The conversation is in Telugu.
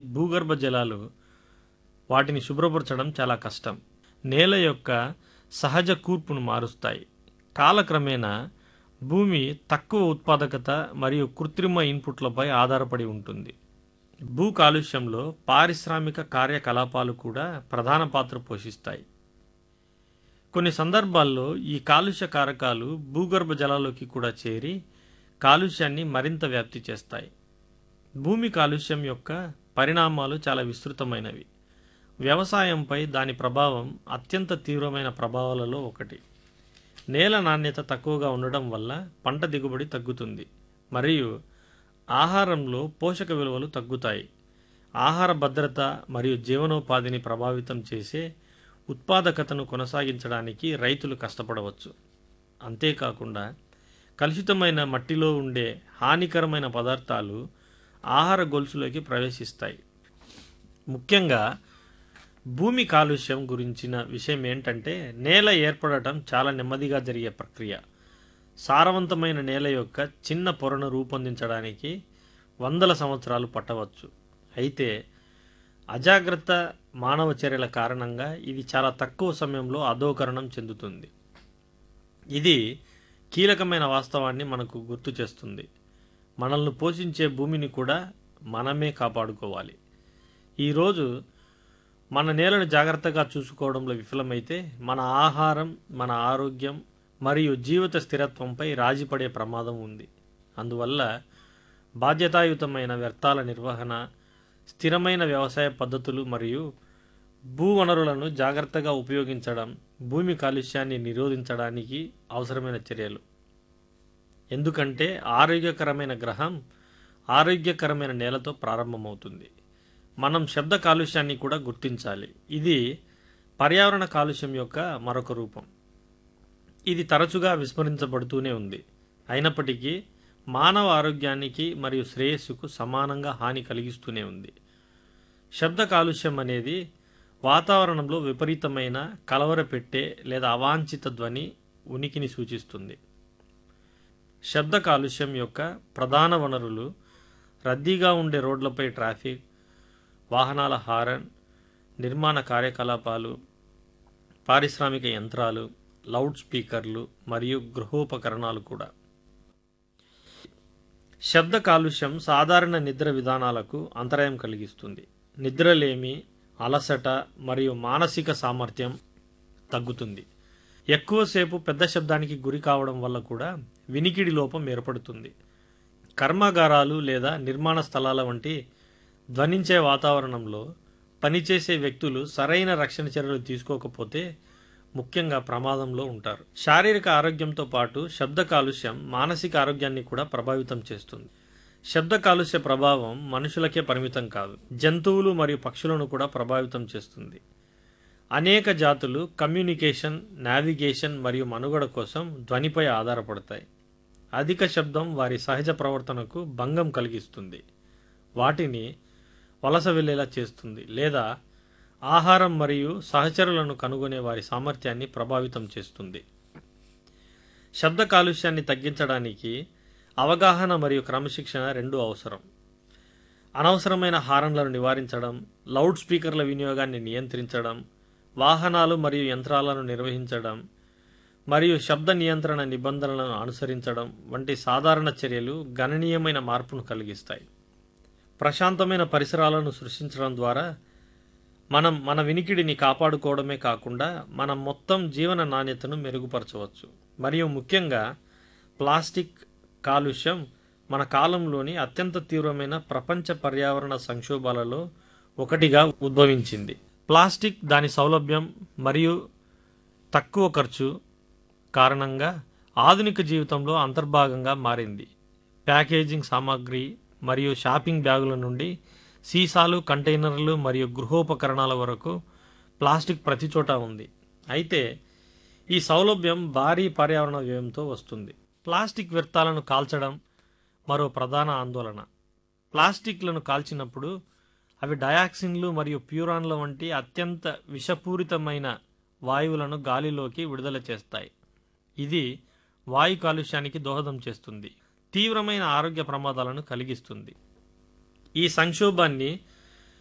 భూగర్భ జలాలు వాటిని శుభ్రపరచడం చాలా కష్టం నేల యొక్క సహజ కూర్పును మారుస్తాయి కాలక్రమేణా భూమి తక్కువ ఉత్పాదకత మరియు కృత్రిమ ఇన్పుట్లపై ఆధారపడి ఉంటుంది భూ కాలుష్యంలో పారిశ్రామిక కార్యకలాపాలు కూడా ప్రధాన పాత్ర పోషిస్తాయి కొన్ని సందర్భాల్లో ఈ కాలుష్య కారకాలు భూగర్భ జలాల్లోకి కూడా చేరి కాలుష్యాన్ని మరింత వ్యాప్తి చేస్తాయి భూమి కాలుష్యం యొక్క పరిణామాలు చాలా విస్తృతమైనవి వ్యవసాయంపై దాని ప్రభావం అత్యంత తీవ్రమైన ప్రభావాలలో ఒకటి నేల నాణ్యత తక్కువగా ఉండడం వల్ల పంట దిగుబడి తగ్గుతుంది మరియు ఆహారంలో పోషక విలువలు తగ్గుతాయి ఆహార భద్రత మరియు జీవనోపాధిని ప్రభావితం చేసే ఉత్పాదకతను కొనసాగించడానికి రైతులు కష్టపడవచ్చు అంతేకాకుండా కలుషితమైన మట్టిలో ఉండే హానికరమైన పదార్థాలు ఆహార గొలుసులోకి ప్రవేశిస్తాయి ముఖ్యంగా భూమి కాలుష్యం గురించిన విషయం ఏంటంటే నేల ఏర్పడటం చాలా నెమ్మదిగా జరిగే ప్రక్రియ సారవంతమైన నేల యొక్క చిన్న పొరను రూపొందించడానికి వందల సంవత్సరాలు పట్టవచ్చు అయితే అజాగ్రత్త మానవ చర్యల కారణంగా ఇది చాలా తక్కువ సమయంలో అధోకరణం చెందుతుంది ఇది కీలకమైన వాస్తవాన్ని మనకు గుర్తు చేస్తుంది మనల్ని పోషించే భూమిని కూడా మనమే కాపాడుకోవాలి ఈరోజు మన నేలను జాగ్రత్తగా చూసుకోవడంలో విఫలమైతే మన ఆహారం మన ఆరోగ్యం మరియు జీవిత స్థిరత్వంపై రాజీపడే ప్రమాదం ఉంది అందువల్ల బాధ్యతాయుతమైన వ్యర్థాల నిర్వహణ స్థిరమైన వ్యవసాయ పద్ధతులు మరియు భూ వనరులను జాగ్రత్తగా ఉపయోగించడం భూమి కాలుష్యాన్ని నిరోధించడానికి అవసరమైన చర్యలు ఎందుకంటే ఆరోగ్యకరమైన గ్రహం ఆరోగ్యకరమైన నేలతో ప్రారంభమవుతుంది మనం శబ్ద కాలుష్యాన్ని కూడా గుర్తించాలి ఇది పర్యావరణ కాలుష్యం యొక్క మరొక రూపం ఇది తరచుగా విస్మరించబడుతూనే ఉంది అయినప్పటికీ మానవ ఆరోగ్యానికి మరియు శ్రేయస్సుకు సమానంగా హాని కలిగిస్తూనే ఉంది శబ్ద కాలుష్యం అనేది వాతావరణంలో విపరీతమైన కలవరపెట్టే లేదా అవాంఛిత ధ్వని ఉనికిని సూచిస్తుంది శబ్ద కాలుష్యం యొక్క ప్రధాన వనరులు రద్దీగా ఉండే రోడ్లపై ట్రాఫిక్ వాహనాల హారన్ నిర్మాణ కార్యకలాపాలు పారిశ్రామిక యంత్రాలు లౌడ్ స్పీకర్లు మరియు గృహోపకరణాలు కూడా శబ్ద కాలుష్యం సాధారణ నిద్ర విధానాలకు అంతరాయం కలిగిస్తుంది నిద్రలేమి అలసట మరియు మానసిక సామర్థ్యం తగ్గుతుంది ఎక్కువసేపు పెద్ద శబ్దానికి గురి కావడం వల్ల కూడా వినికిడి లోపం ఏర్పడుతుంది కర్మాగారాలు లేదా నిర్మాణ స్థలాల వంటి ధ్వనించే వాతావరణంలో పనిచేసే వ్యక్తులు సరైన రక్షణ చర్యలు తీసుకోకపోతే ముఖ్యంగా ప్రమాదంలో ఉంటారు శారీరక ఆరోగ్యంతో పాటు శబ్ద కాలుష్యం మానసిక ఆరోగ్యాన్ని కూడా ప్రభావితం చేస్తుంది శబ్ద కాలుష్య ప్రభావం మనుషులకే పరిమితం కాదు జంతువులు మరియు పక్షులను కూడా ప్రభావితం చేస్తుంది అనేక జాతులు కమ్యూనికేషన్ నావిగేషన్ మరియు మనుగడ కోసం ధ్వనిపై ఆధారపడతాయి అధిక శబ్దం వారి సహజ ప్రవర్తనకు భంగం కలిగిస్తుంది వాటిని వలస వెళ్ళేలా చేస్తుంది లేదా ఆహారం మరియు సహచరులను కనుగొనే వారి సామర్థ్యాన్ని ప్రభావితం చేస్తుంది శబ్ద కాలుష్యాన్ని తగ్గించడానికి అవగాహన మరియు క్రమశిక్షణ రెండూ అవసరం అనవసరమైన హారన్లను నివారించడం లౌడ్ స్పీకర్ల వినియోగాన్ని నియంత్రించడం వాహనాలు మరియు యంత్రాలను నిర్వహించడం మరియు శబ్ద నియంత్రణ నిబంధనలను అనుసరించడం వంటి సాధారణ చర్యలు గణనీయమైన మార్పును కలిగిస్తాయి ప్రశాంతమైన పరిసరాలను సృష్టించడం ద్వారా మనం మన వినికిడిని కాపాడుకోవడమే కాకుండా మన మొత్తం జీవన నాణ్యతను మెరుగుపరచవచ్చు మరియు ముఖ్యంగా ప్లాస్టిక్ కాలుష్యం మన కాలంలోని అత్యంత తీవ్రమైన ప్రపంచ పర్యావరణ సంక్షోభాలలో ఒకటిగా ఉద్భవించింది ప్లాస్టిక్ దాని సౌలభ్యం మరియు తక్కువ ఖర్చు కారణంగా ఆధునిక జీవితంలో అంతర్భాగంగా మారింది ప్యాకేజింగ్ సామాగ్రి మరియు షాపింగ్ బ్యాగుల నుండి సీసాలు కంటైనర్లు మరియు గృహోపకరణాల వరకు ప్లాస్టిక్ ప్రతి చోట ఉంది అయితే ఈ సౌలభ్యం భారీ పర్యావరణ వ్యయంతో వస్తుంది ప్లాస్టిక్ వ్యర్థాలను కాల్చడం మరో ప్రధాన ఆందోళన ప్లాస్టిక్లను కాల్చినప్పుడు అవి డయాక్సిన్లు మరియు ప్యూరాన్ల వంటి అత్యంత విషపూరితమైన వాయువులను గాలిలోకి విడుదల చేస్తాయి ఇది వాయు కాలుష్యానికి దోహదం చేస్తుంది తీవ్రమైన ఆరోగ్య ప్రమాదాలను కలిగిస్తుంది ఈ సంక్షోభాన్ని